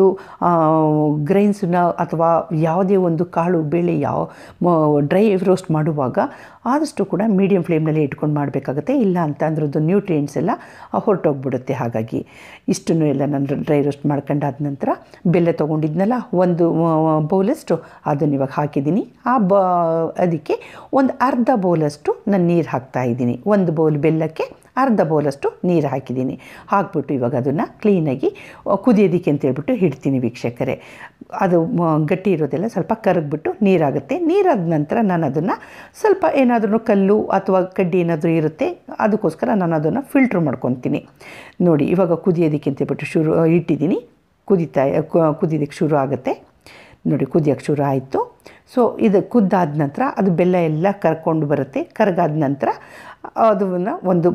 ಗ್ರೈನ್ಸನ್ನ ಅಥವಾ ಯಾವುದೇ ಒಂದು ಕಾಳು ಬೇಳೆ ಯಾವ ಡ್ರೈ ರೋಸ್ಟ್ ಮಾಡುವಾಗ ಆದಷ್ಟು ಕೂಡ ಮೀಡಿಯಮ್ ಫ್ಲೇಮ್ನಲ್ಲಿ ಇಟ್ಕೊಂಡು ಮಾಡಬೇಕಾಗತ್ತೆ ಇಲ್ಲ ಅಂತ ಅಂದ್ರದ್ದು ನ್ಯೂಟ್ರಿಯೆಂಟ್ಸ್ ಎಲ್ಲ ಹೊರಟೋಗ್ಬಿಡುತ್ತೆ ಹಾಗಾಗಿ ಇಷ್ಟನ್ನು ಎಲ್ಲ ನಾನು ಡ್ರೈ ರೋಸ್ಟ್ ಮಾಡ್ಕೊಂಡಾದ ನಂತರ ಬೆಲ್ಲ ತೊಗೊಂಡಿದ್ನಲ್ಲ ಒಂದು ಬೌಲಷ್ಟು ಅದನ್ನು ಇವಾಗ ಹಾಕಿದ್ದೀನಿ ಆ ಬ ಅದಕ್ಕೆ ಒಂದು ಅರ್ಧ ಬೌಲಷ್ಟು ನಾನು ನೀರು ಹಾಕ್ತಾ ಇದ್ದೀನಿ ಒಂದು ಬೌಲ್ ಬೆಲ್ಲಕ್ಕೆ ಅರ್ಧ ಬೌಲಷ್ಟು ನೀರು ಹಾಕಿದ್ದೀನಿ ಹಾಕ್ಬಿಟ್ಟು ಇವಾಗ ಅದನ್ನು ಕ್ಲೀನಾಗಿ ಕುದಿಯೋದಕ್ಕೆ ಅಂತ ಹೇಳ್ಬಿಟ್ಟು ಇಡ್ತೀನಿ ವೀಕ್ಷಕರೇ ಅದು ಮ- ಗಟ್ಟಿ ಇರೋದೆಲ್ಲ ಸ್ವಲ್ಪ ಕರಗ್ಬಿಟ್ಟು ನೀರಾಗುತ್ತೆ ನೀರಾದ ನಂತರ ನಾನು ಅದನ್ನು ಸ್ವಲ್ಪ ಏನಾದ್ರೂ ಕಲ್ಲು ಅಥವಾ ಕಡ್ಡಿ ಏನಾದರೂ ಇರುತ್ತೆ ಅದಕ್ಕೋಸ್ಕರ ನಾನು ಅದನ್ನು ಫಿಲ್ಟ್ರ್ ಮಾಡ್ಕೊತೀನಿ ನೋಡಿ ಇವಾಗ ಕುದಿಯೋದಕ್ಕೆ ಅಂತ ಹೇಳ್ಬಿಟ್ಟು ಶುರು ಇಟ್ಟಿದ್ದೀನಿ ಕುದಿತಾ ಕು- ಕುದಿಯೋದಕ್ಕೆ ಶುರು ಆಗುತ್ತೆ ನೋಡಿ ಕುದಿಯೋಕ್ಕೆ ಶುರು ಆಯಿತು ಸೊ ಇದು ಕುದ್ದಾದ ನಂತರ ಅದು ಬೆಲ್ಲ ಎಲ್ಲ ಕರ್ಕೊಂಡು ಬರುತ್ತೆ ಕರಗಾದ ನಂತರ ಅದನ್ನು ಒಂದು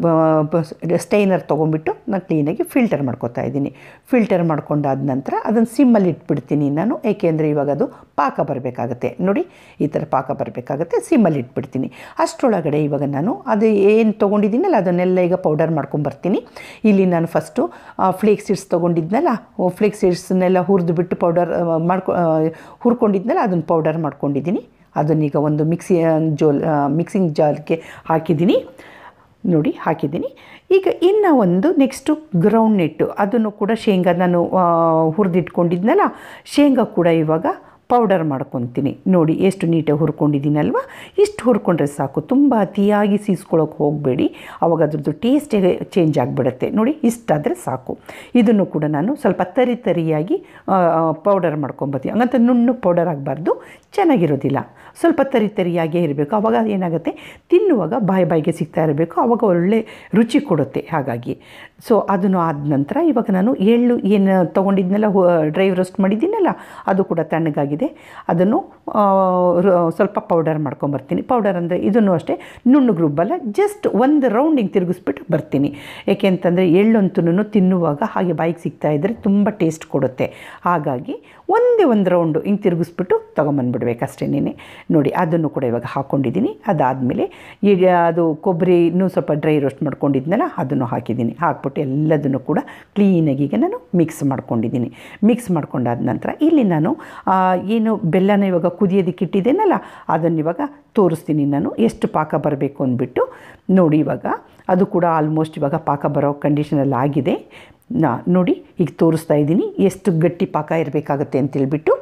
ಸ್ಟೈನರ್ ತೊಗೊಂಡ್ಬಿಟ್ಟು ನಾನು ಕ್ಲೀನಾಗಿ ಫಿಲ್ಟರ್ ಮಾಡ್ಕೊತಾ ಇದ್ದೀನಿ ಫಿಲ್ಟರ್ ಮಾಡ್ಕೊಂಡಾದ ನಂತರ ಅದನ್ನು ಸಿಮ್ಮಲ್ಲಿ ಇಟ್ಬಿಡ್ತೀನಿ ನಾನು ಏಕೆಂದರೆ ಇವಾಗ ಅದು ಪಾಕ ಬರಬೇಕಾಗತ್ತೆ ನೋಡಿ ಈ ಥರ ಪಾಕ ಬರಬೇಕಾಗತ್ತೆ ಸಿಮ್ಮಲ್ಲಿ ಇಟ್ಬಿಡ್ತೀನಿ ಅಷ್ಟರೊಳಗಡೆ ಇವಾಗ ನಾನು ಅದು ಏನು ತೊಗೊಂಡಿದ್ದೀನಲ್ಲ ಅದನ್ನೆಲ್ಲ ಈಗ ಪೌಡರ್ ಮಾಡ್ಕೊಂಬರ್ತೀನಿ ಇಲ್ಲಿ ನಾನು ಫಸ್ಟು ಫ್ಲೇಕ್ ಸೀಡ್ಸ್ ತೊಗೊಂಡಿದ್ನಲ್ಲ ಫ್ಲೇಕ್ ಸೀಡ್ಸ್ನೆಲ್ಲ ಹುರಿದು ಬಿಟ್ಟು ಪೌಡರ್ ಮಾಡ್ಕೊ ಆ, ಹುರ್ಕೊಂಡಿದ್ನಲ್ಲ ಅದನ್ನು ಪೌಡರ್ ಮಾಡ್ಕೊಂಡಿದ್ದೀನಿ ಅದನ್ನೀಗ ಒಂದು ಮಿಕ್ಸಿ ಜೋಲ್ ಮಿಕ್ಸಿಂಗ್ ಜಾರ್ಗೆ ಹಾಕಿದ್ದೀನಿ ನೋಡಿ ಹಾಕಿದ್ದೀನಿ ಈಗ ಇನ್ನು ಒಂದು ನೆಕ್ಸ್ಟು ಗ್ರೌಂಡ್ ನೆಟ್ಟು ಅದನ್ನು ಕೂಡ ಶೇಂಗಾ ನಾನು ಆ, ಹುರಿದಿಟ್ಕೊಂಡಿದ್ನಲ್ಲ ಶೇಂಗಾ ಕೂಡ ಇವಾಗ ಪೌಡರ್ ಮಾಡ್ಕೊತೀನಿ ನೋಡಿ ಎಷ್ಟು ನೀಟಾಗಿ ಹುರ್ಕೊಂಡಿದ್ದೀನಲ್ವ ಇಷ್ಟು ಹುರ್ಕೊಂಡ್ರೆ ಸಾಕು ತುಂಬ ಅತಿಯಾಗಿ ಸೀಸ್ಕೊಳ್ಳೋಕೆ ಹೋಗಬೇಡಿ ಅವಾಗ ಅದ್ರದ್ದು ಟೇಸ್ಟೇ ಚೇಂಜ್ ಆಗಿಬಿಡುತ್ತೆ ನೋಡಿ ಇಷ್ಟಾದರೆ ಸಾಕು ಇದನ್ನು ಕೂಡ ನಾನು ಸ್ವಲ್ಪ ತರಿ ತರಿಯಾಗಿ ಪೌಡರ್ ಮಾಡ್ಕೊಬರ್ತೀನಿ ಹಂಗಂತ ನುಣ್ಣಗೆ ಪೌಡರ್ ಆಗಬಾರ್ದು ಚೆನ್ನಾಗಿರೋದಿಲ್ಲ ಸ್ವಲ್ಪ ತರಿ ತರಿಯಾಗೇ ಇರಬೇಕು ಆವಾಗ ಏನಾಗುತ್ತೆ ತಿನ್ನುವಾಗ ಬಾಯಿ ಬಾಯಿಗೆ ಸಿಗ್ತಾ ಇರಬೇಕು ಆವಾಗ ಒಳ್ಳೆ ರುಚಿ ಕೊಡುತ್ತೆ ಹಾಗಾಗಿ ಸೊ ಅದನ್ನು ಆದ ನಂತರ ಇವಾಗ ನಾನು ಎಳ್ಳು ಏನು ತೊಗೊಂಡಿದ್ನೆಲ್ಲ ಡ್ರೈ ರೋಸ್ಟ್ ಮಾಡಿದ್ದೀನಲ್ಲ ಅದು ಕೂಡ ತಣ್ಣಗಾಗಿದೆ ಅದನ್ನು ಆ, ರ- ಸ್ವಲ್ಪ ಪೌಡರ್ ಮಾಡ್ಕೊಂಬರ್ತೀನಿ ಪೌಡರ್ ಅಂದರೆ ಇದನ್ನು ಅಷ್ಟೇ ನುಣ್ಣಗೆ ರುಬ್ಬಲ್ಲ ಜಸ್ಟ್ ಒಂದು ರೌಂಡ್ ಹಿಂಗೆ ತಿರುಗಿಸ್ಬಿಟ್ಟು ಬರ್ತೀನಿ ಏಕೆ ಅಂತಂದರೆ ಎಳ್ಳಂತೂ ತಿನ್ನುವಾಗ ಹಾಗೆ ಬಾಯಿಗೆ ಸಿಗ್ತಾ ಇದ್ದರೆ ತುಂಬ ಟೇಸ್ಟ್ ಕೊಡುತ್ತೆ ಹಾಗಾಗಿ ಒಂದೇ ಒಂದು ರೌಂಡು ಹಿಂಗೆ ತಿರುಗಿಸ್ಬಿಟ್ಟು ತೊಗೊಂಬಂದ್ಬಿಡ್ಬೇಕು ಅಷ್ಟೇನೆ ನೋಡಿ ಅದನ್ನು ಕೂಡ ಇವಾಗ ಹಾಕ್ಕೊಂಡಿದ್ದೀನಿ ಅದಾದಮೇಲೆ ಈಗ ಅದು ಕೊಬ್ಬರಿ ಇನ್ನೂ ಸ್ವಲ್ಪ ಡ್ರೈ ರೋಸ್ಟ್ ಮಾಡ್ಕೊಂಡಿದ್ನಲ್ಲ ಅದನ್ನು ಹಾಕಿದ್ದೀನಿ ಹಾಕ್ಬಿಟ್ಟು ಎಲ್ಲದನ್ನು ಕೂಡ ಕ್ಲೀನಾಗಿ ಈಗ ನಾನು ಮಿಕ್ಸ್ ಮಾಡ್ಕೊಂಡಿದ್ದೀನಿ ಮಿಕ್ಸ್ ಮಾಡ್ಕೊಂಡಾದ ನಂತರ ಇಲ್ಲಿ ನಾನು ಆ, ಏನು ಬೆಲ್ಲನ ಇವಾಗ ಕುದಿಯೋದಕ್ಕೆ ಇಟ್ಟಿದ್ದೇನಲ್ಲ ಅದನ್ನು ಇವಾಗ ತೋರಿಸ್ತೀನಿ ನಾನು ಎಷ್ಟು ಪಾಕ ಬರಬೇಕು ಅಂದ್ಬಿಟ್ಟು ನೋಡಿ ಇವಾಗ ಅದು ಕೂಡ ಆಲ್ಮೋಸ್ಟ್ ಇವಾಗ ಪಾಕ ಬರೋ ಕಂಡೀಷನಲ್ಲಿ ಆಗಿದೆ ನಾ ನೋಡಿ ಈಗ ತೋರಿಸ್ತಾ ಇದ್ದೀನಿ ಎಷ್ಟು ಗಟ್ಟಿ ಪಾಕ ಇರಬೇಕಾಗತ್ತೆ ಅಂತೇಳ್ಬಿಟ್ಟು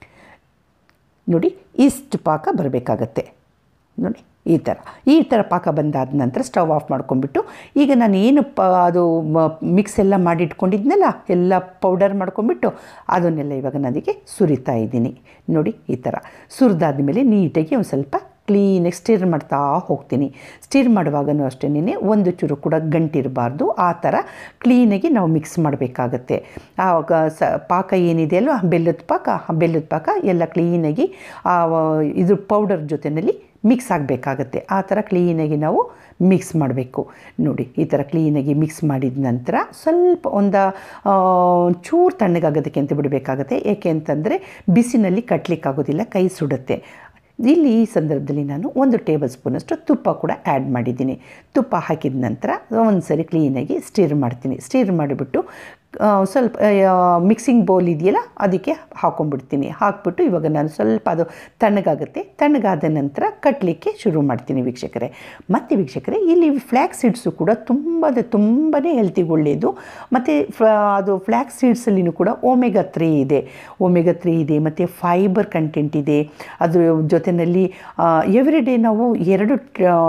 ನೋಡಿ ಇಷ್ಟು ಪಾಕ ಬರಬೇಕಾಗತ್ತೆ ನೋಡಿ ಈ ಥರ ಈ ಥರ ಪಾಕ ಬಂದಾದ ನಂತರ ಸ್ಟವ್ ಆಫ್ ಮಾಡ್ಕೊಂಬಿಟ್ಟು ಈಗ ನಾನು ಏನು ಪ ಅದು ಮಿಕ್ಸ್ ಎಲ್ಲ ಮಾಡಿಟ್ಕೊಂಡಿದ್ನಲ್ಲ ಎಲ್ಲ ಪೌಡರ್ ಮಾಡ್ಕೊಂಬಿಟ್ಟು ಅದನ್ನೆಲ್ಲ ಇವಾಗ ನಾನು ಅದಕ್ಕೆ ಸುರಿತಾ ಇದ್ದೀನಿ ನೋಡಿ ಈ ಥರ ಸುರಿದಾದ್ಮೇಲೆ ನೀಟಾಗಿ ಒಂದು ಸ್ವಲ್ಪ ಕ್ಲೀನಾಗಿ ಸ್ಟಿರ್ ಮಾಡ್ತಾ ಹೋಗ್ತೀನಿ ಸ್ಟಿರ್ ಮಾಡುವಾಗನೂ ಅಷ್ಟೇನೆ ಒಂದು ಚೂರು ಕೂಡ ಗಂಟಿರಬಾರ್ದು ಆ ಥರ ಕ್ಲೀನಾಗಿ ನಾವು ಮಿಕ್ಸ್ ಮಾಡಬೇಕಾಗತ್ತೆ ಆವಾಗ ಸ ಪಾಕ ಏನಿದೆ ಅಲ್ವಾ ಬೆಲ್ಲದ ಪಾಕ ಆ ಬೆಲ್ಲದ ಪಾಕ ಎಲ್ಲ ಕ್ಲೀನಾಗಿ ಆ ಇದ್ರ ಪೌಡರ್ ಜೊತೆಯಲ್ಲಿ ಮಿಕ್ಸ್ ಆಗಬೇಕಾಗತ್ತೆ ಆ ಥರ ಕ್ಲೀನಾಗಿ ನಾವು ಮಿಕ್ಸ್ ಮಾಡಬೇಕು ನೋಡಿ ಈ ಥರ ಕ್ಲೀನಾಗಿ ಮಿಕ್ಸ್ ಮಾಡಿದ ನಂತರ ಸ್ವಲ್ಪ ಒಂದು ಚೂರು ತಣ್ಣಗಾಗೋದಕ್ಕೆ ಅಂತ ಬಿಡಬೇಕಾಗತ್ತೆ ಏಕೆ ಅಂತಂದರೆ ಬಿಸಿನಲ್ಲಿ ಕಟ್ಟಲಿಕ್ಕಾಗೋದಿಲ್ಲ ಕೈ ಸುಡುತ್ತೆ ಇಲ್ಲಿ ಈ ಸಂದರ್ಭದಲ್ಲಿ ನಾನು ಒಂದು ಟೇಬಲ್ ಸ್ಪೂನಷ್ಟು ತುಪ್ಪ ಕೂಡ ಆ್ಯಡ್ ಮಾಡಿದ್ದೀನಿ ತುಪ್ಪ ಹಾಕಿದ ನಂತರ ಒಂದು ಸರಿ ಕ್ಲೀನಾಗಿ ಸ್ಟಿರ್ ಮಾಡ್ತೀನಿ ಸ್ಟಿರ್ ಮಾಡಿಬಿಟ್ಟು ಆ, ಸ್ವಲ್ಪ ಮಿಕ್ಸಿಂಗ್ ಬೌಲ್ ಇದೆಯಲ್ಲ ಅದಕ್ಕೆ ಹಾಕೊಂಡ್ಬಿಡ್ತೀನಿ ಹಾಕ್ಬಿಟ್ಟು ಇವಾಗ ನಾನು ಸ್ವಲ್ಪ ಅದು ತಣ್ಣಗಾಗುತ್ತೆ ತಣ್ಣಗಾದ ನಂತರ ಕಟ್ಟಲಿಕ್ಕೆ ಶುರು ಮಾಡ್ತೀನಿ ವೀಕ್ಷಕರೇ ಮತ್ತು ವೀಕ್ಷಕರೇ ಇಲ್ಲಿ ಫ್ಲ್ಯಾಕ್ ಸೀಡ್ಸು ಕೂಡ ತುಂಬ ತುಂಬಾ ಹೆಲ್ತಿಗೆ ಒಳ್ಳೆಯದು ಮತ್ತು ಫ್ಲ ಅದು ಫ್ಲ್ಯಾಕ್ ಸೀಡ್ಸಲ್ಲಿನೂ ಕೂಡ ಒಮೆಗಾ ತ್ರೀ ಇದೆ ಒಮೆಗಾ ತ್ರೀ ಇದೆ ಮತ್ತು ಫೈಬರ್ ಕಂಟೆಂಟ್ ಇದೆ ಅದ್ರ ಜೊತೆಯಲ್ಲಿ ಎವ್ರಿ ಡೇ ನಾವು ಎರಡು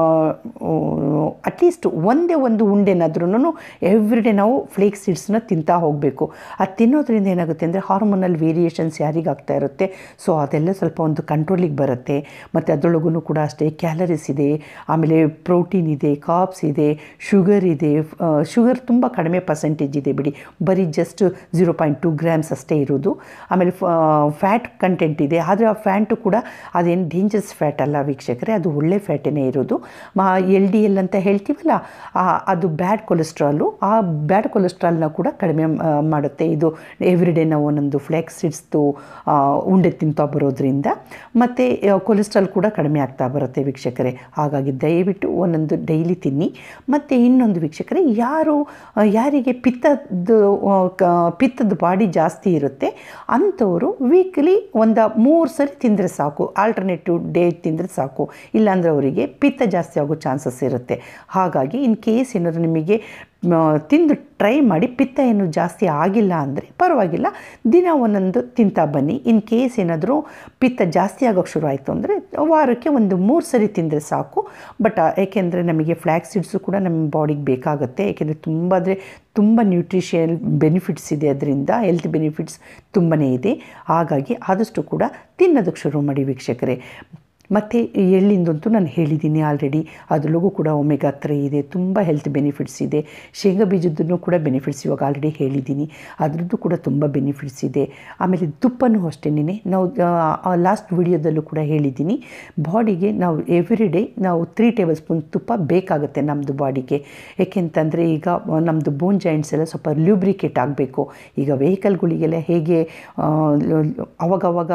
ಅಟ್ಲೀಸ್ಟ್ ಒಂದೇ ಒಂದು ಉಂಡೆನಾದ್ರೂ ಎವ್ರಿ ಡೇ ನಾವು ಫ್ಲೇಕ್ ಸೀಡ್ಸ್ನ ತಿಂತಾ ಹೋಗಬೇಕು ಅದು ತಿನ್ನೋದ್ರಿಂದ ಏನಾಗುತ್ತೆ ಅಂದರೆ ಹಾರ್ಮೋನಲ್ ವೇರಿಯೇಷನ್ಸ್ ಯಾರಿಗೆ ಆಗ್ತಾ ಇರುತ್ತೆ ಸೊ ಅದೆಲ್ಲ ಸ್ವಲ್ಪ ಒಂದು ಕಂಟ್ರೋಲಿಗೆ ಬರುತ್ತೆ ಮತ್ತು ಅದರೊಳಗೂ ಕೂಡ ಅಷ್ಟೇ ಕ್ಯಾಲರೀಸ್ ಇದೆ ಆಮೇಲೆ ಪ್ರೋಟೀನ್ ಇದೆ ಕಾಪ್ಸ್ ಇದೆ ಶುಗರ್ ಇದೆ ಶುಗರ್ ತುಂಬ ಕಡಿಮೆ ಪರ್ಸೆಂಟೇಜ್ ಇದೆ ಬಿಡಿ ಬರೀ just zero point two grams ಅಷ್ಟೇ ಇರೋದು ಆಮೇಲೆ ಫ್ಯಾಟ್ ಕಂಟೆಂಟ್ ಇದೆ ಆದರೆ ಆ ಫ್ಯಾಟು ಕೂಡ ಅದೇನು ಡೇಂಜರ್ಸ್ ಫ್ಯಾಟ್ ಅಲ್ಲ ವೀಕ್ಷಕರೇ ಅದು ಒಳ್ಳೆ ಫ್ಯಾಟೇ ಇರೋದು ಎಲ್ ಡಿ ಎಲ್ ಅಂತ ಹೇಳ್ತೀವಲ್ಲ ಆ- ಅದು ಬ್ಯಾಡ್ ಕೊಲೆಸ್ಟ್ರಾಲು ಆ ಬ್ಯಾಡ್ ಕೊಲೆಸ್ಟ್ರಾಲ್ನ ಕೂಡ ಕಡಿಮೆ ಆ, ಮಾಡುತ್ತೆ ಇದು ಎವ್ರಿಡೇ ನಾವು ಒಂದೊಂದು ಫ್ಲೆಕ್ಸ್ ಸಿಡ್ಸ್ದು ಉಂಡೆ ತಿಂತಾ ಬರೋದ್ರಿಂದ ಮತ್ತು ಕೊಲೆಸ್ಟ್ರಾಲ್ ಕೂಡ ಕಡಿಮೆ ಆಗ್ತಾ ಬರುತ್ತೆ ವೀಕ್ಷಕರೇ ಹಾಗಾಗಿ ದಯವಿಟ್ಟು ಒಂದೊಂದು ಡೈಲಿ ತಿನ್ನಿ ಮತ್ತು ಇನ್ನೊಂದು ವೀಕ್ಷಕರೇ ಯಾರು ಆ, ಯಾರಿಗೆ ಪಿತ್ತದ ಆ, ಕ- ಪಿತ್ತದ ಬಾಡಿ ಜಾಸ್ತಿ ಇರುತ್ತೆ ಅಂಥವರು ವೀಕ್ಲಿ ಒಂದು ಮೂರು ಸರಿ ತಿಂದರೆ ಸಾಕು ಆಲ್ಟರ್ನೇಟಿವ್ ಡೇ ತಿಂದರೆ ಸಾಕು ಇಲ್ಲಾಂದರೆ ಅವರಿಗೆ ಪಿತ್ತ ಜಾಸ್ತಿ ಆಗೋ ಚಾನ್ಸಸ್ ಇರುತ್ತೆ ಹಾಗಾಗಿ ಇನ್ ಕೇಸ್ ಏನಾದರೂ ನಿಮಗೆ ಮ, ತಿಂದು ಟ್ರೈ ಮಾಡಿ ಪಿತ್ತ ಏನು ಜಾಸ್ತಿ ಆಗಿಲ್ಲ ಅಂದರೆ ಪರವಾಗಿಲ್ಲ ದಿನ ಒಂದೊಂದು ತಿಂತಾ ಬನ್ನಿ ಇನ್ ಕೇಸ್ ಏನಾದರೂ ಪಿತ್ತ ಜಾಸ್ತಿ ಆಗೋಕ್ಕೆ ಶುರು ಆಯಿತು ಅಂದರೆ ವಾರಕ್ಕೆ ಒಂದು ಮೂರು ಸರಿ ತಿಂದರೆ ಸಾಕು ಬಟ್ ಏಕೆಂದರೆ ನಮಗೆ ಫ್ಲ್ಯಾಕ್ ಸೀಡ್ಸು ಕೂಡ ನಮ್ಮ ಬಾಡಿಗೆ ಬೇಕಾಗುತ್ತೆ ಏಕೆಂದರೆ ತುಂಬ ಅಂದರೆ ತುಂಬ ನ್ಯೂಟ್ರಿಷಿಯಲ್ ಬೆನಿಫಿಟ್ಸ್ ಇದೆ ಅದರಿಂದ ಹೆಲ್ತ್ ಬೆನಿಫಿಟ್ಸ್ ತುಂಬಾ ಇದೆ ಹಾಗಾಗಿ ಆದಷ್ಟು ಕೂಡ ತಿನ್ನೋದಕ್ಕೆ ಶುರು ಮಾಡಿ ವೀಕ್ಷಕರೇ ಮತ್ತು ಎಳ್ಳಿಂದಂತೂ ನಾನು ಹೇಳಿದ್ದೀನಿ ಆಲ್ರೆಡಿ ಅದರೊಳಗೂ ಕೂಡ ಒಮೆಗಾ ತ್ರೀ ಇದೆ ತುಂಬ ಹೆಲ್ತ್ ಬೆನಿಫಿಟ್ಸ್ ಇದೆ ಶೇಂಗಾ ಬೀಜದ್ದು ಕೂಡ ಬೆನಿಫಿಟ್ಸ್ ಇವಾಗ ಆಲ್ರೆಡಿ ಹೇಳಿದ್ದೀನಿ ಅದರದ್ದು ಕೂಡ ತುಂಬ ಬೆನಿಫಿಟ್ಸ್ ಇದೆ ಆಮೇಲೆ ತುಪ್ಪನೂ ಅಷ್ಟೇನೆ ನಾವು ಲಾಸ್ಟ್ ವಿಡಿಯೋದಲ್ಲೂ ಕೂಡ ಹೇಳಿದ್ದೀನಿ ಬಾಡಿಗೆ ನಾವು ಎವ್ರಿ ಡೇ ನಾವು ತ್ರೀ ಟೇಬಲ್ ಸ್ಪೂನ್ ತುಪ್ಪ ಬೇಕಾಗುತ್ತೆ ನಮ್ಮದು ಬಾಡಿಗೆ ಏಕೆಂತಂದರೆ ಈಗ ನಮ್ಮದು ಬೋನ್ ಜಾಯಿಂಟ್ಸ್ ಎಲ್ಲ ಸ್ವಲ್ಪ ಲ್ಯೂಬ್ರಿಕೇಟ್ ಆಗಬೇಕು ಈಗ ವೆಹಿಕಲ್ಗಳಿಗೆಲ್ಲ ಹೇಗೆ ಆ, ಅವಾಗವಾಗ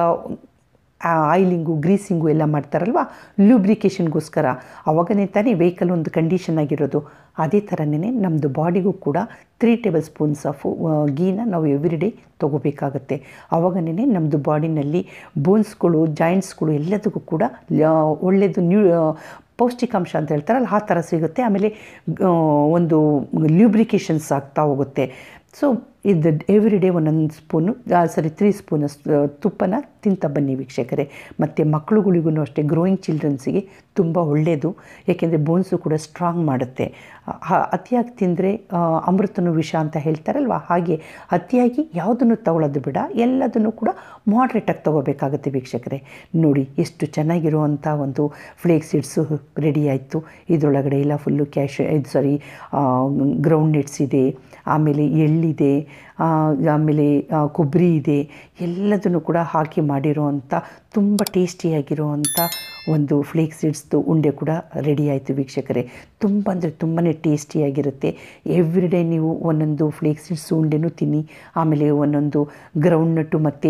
ಆಯಿಲಿಂಗು ಗ್ರೀಸಿಂಗು ಎಲ್ಲ ಮಾಡ್ತಾರಲ್ವ ಲ್ಯೂಬ್ರಿಕೇಷನ್ಗೋಸ್ಕರ ಅವಾಗನೇ ತಾನೇ ವೆಹಿಕಲ್ ಒಂದು ಕಂಡೀಷನ್ ಆಗಿರೋದು ಅದೇ ಥರನೇ ನಮ್ಮದು ಬಾಡಿಗೂ ಕೂಡ ತ್ರೀ ಟೇಬಲ್ ಸ್ಪೂನ್ಸ್ ಆಫ್ ಗೀನ ನಾವು ಎವ್ರಿ ಡೇ ತೊಗೋಬೇಕಾಗತ್ತೆ ಅವಾಗನೇ ನಮ್ಮದು ಬಾಡಿನಲ್ಲಿ ಬೋನ್ಸ್ಗಳು ಜಾಯಿಂಟ್ಸ್ಗಳು ಎಲ್ಲದಕ್ಕೂ ಕೂಡ ಲ- ಒಳ್ಳೆಯದು ನ್ಯೂ ಪೌಷ್ಟಿಕಾಂಶ ಅಂತ ಹೇಳ್ತಾರಲ್ಲ ಆ ಥರ ಸಿಗುತ್ತೆ ಆಮೇಲೆ ಆ, ಒಂದು ಲ್ಯೂಬ್ರಿಕೇಷನ್ಸ್ ಆಗ್ತಾ ಹೋಗುತ್ತೆ ಸೊ ಇದು ಎವ್ರಿ ಡೇ ಒಂದೊಂದು ಸ್ಪೂನು ಸರಿ ತ್ರೀ ಸ್ಪೂನಷ್ಟು ತುಪ್ಪನ ತಿಂತ ಬನ್ನಿ ವೀಕ್ಷಕರೇ ಮತ್ತು ಮಕ್ಕಳುಗಳಿಗೂ ಅಷ್ಟೇ ಗ್ರೋಯಿಂಗ್ ಚಿಲ್ಡ್ರನ್ಸಿಗೆ ತುಂಬ ಒಳ್ಳೆಯದು ಏಕೆಂದರೆ ಬೋನ್ಸು ಕೂಡ ಸ್ಟ್ರಾಂಗ್ ಮಾಡುತ್ತೆ ಹ- ಅತಿಯಾಗಿ ತಿಂದರೆ ಅಮೃತನು ವಿಷ ಅಂತ ಹೇಳ್ತಾರಲ್ವ ಹಾಗೆ ಅತಿಯಾಗಿ ಯಾವುದನ್ನು ತಗೊಳ್ಳೋದು ಬಿಡ ಎಲ್ಲದನ್ನು ಕೂಡ ಮಾಡ್ರೇಟಾಗಿ ತಗೋಬೇಕಾಗುತ್ತೆ ವೀಕ್ಷಕರೇ ನೋಡಿ ಎಷ್ಟು ಚೆನ್ನಾಗಿರುವಂಥ ಒಂದು ಫ್ಲೇಕ್ ಸೀಡ್ಸು ರೆಡಿ ಆಯಿತು ಇದರೊಳಗಡೆ ಎಲ್ಲ ಫುಲ್ಲು ಕ್ಯಾಶ್ ಇದು ಸಾರಿ ಗ್ರೌಂಡ್ ನಟ್ಸ್ ಇದೆ ಆಮೇಲೆ ಎಳ್ಳಿದೆ ಆ, ಆಮೇಲೆ ಆ, ಕೊಬ್ಬರಿ ಇದೆ ಎಲ್ಲದನ್ನು ಕೂಡ ಹಾಕಿ ಮಾಡಿರೋವಂಥ ತುಂಬ ಟೇಸ್ಟಿಯಾಗಿರುವಂಥ ಒಂದು ಫ್ಲೇಕ್ ಸೀಡ್ಸ್ದು ಉಂಡೆ ಕೂಡ ರೆಡಿ ಆಯಿತು ವೀಕ್ಷಕರೇ ತುಂಬ ಅಂದರೆ ತುಂಬಾ ಟೇಸ್ಟಿಯಾಗಿರುತ್ತೆ ಎವ್ರಿ ಡೇ ನೀವು ಒಂದೊಂದು ಫ್ಲೇಕ್ ಸೀಡ್ಸ್ ಉಂಡೆನೂ ತಿನ್ನಿ ಆಮೇಲೆ ಒಂದೊಂದು ಗ್ರೌಂಡ್ ನಟ್ಟು ಮತ್ತು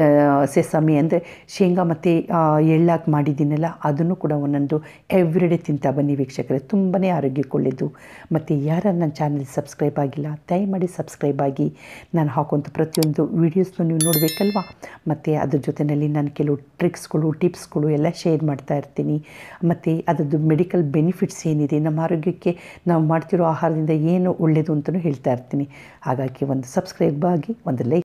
ಸೆಸಮಿ ಅಂದರೆ ಶೇಂಗಾ ಮತ್ತು ಎಳ್ಳಾಕಿ ಮಾಡಿದ್ದೀನಲ್ಲ ಅದನ್ನು ಕೂಡ ಒಂದೊಂದು ಎವ್ರಿ ಡೇ ತಿಂತಾ ಬನ್ನಿ ವೀಕ್ಷಕರೇ ತುಂಬಾ ಆರೋಗ್ಯಕ್ಕೆ ಒಳ್ಳೆಯದು ಮತ್ತು ಯಾರು ನನ್ನ ಚಾನಲ್ ಸಬ್ಸ್ಕ್ರೈಬ್ ಆಗಿಲ್ಲ ದಯಮಾಡಿ ಸಬ್ಸ್ಕ್ರೈಬ್ ಆಗಿ ನಾನು ಹಾಕುವಂಥ ಪ್ರತಿಯೊಂದು ವೀಡಿಯೋಸ್ನು ನೀವು ನೋಡಬೇಕಲ್ವಾ ಮತ್ತು ಅದ್ರ ಜೊತೆಯಲ್ಲಿ ನಾನು ಕೆಲವು ಟ್ರಿಕ್ಸ್ಗಳು ಟಿಪ್ಸ್ಗಳು ಎಲ್ಲ ಶೇರ್ ಮಾಡ್ತಾ ಇರ್ತೀನಿ ಮತ್ತು ಅದರದ್ದು ಮೆಡಿಕಲ್ ಬೆನಿಫಿಟ್ಸ್ ಏನಿದೆ ನಮ್ಮ ಆರೋಗ್ಯಕ್ಕೆ ನಾವು ಮಾಡ್ತಿರೋ ಆಹಾರದಿಂದ ಏನು ಒಳ್ಳೆಯದು ಅಂತಲೂ ಹೇಳ್ತಾ ಇರ್ತೀನಿ ಹಾಗಾಗಿ ಒಂದು ಸಬ್ಸ್ಕ್ರೈಬ್ ಆಗಿ ಒಂದು ಲೈಕ್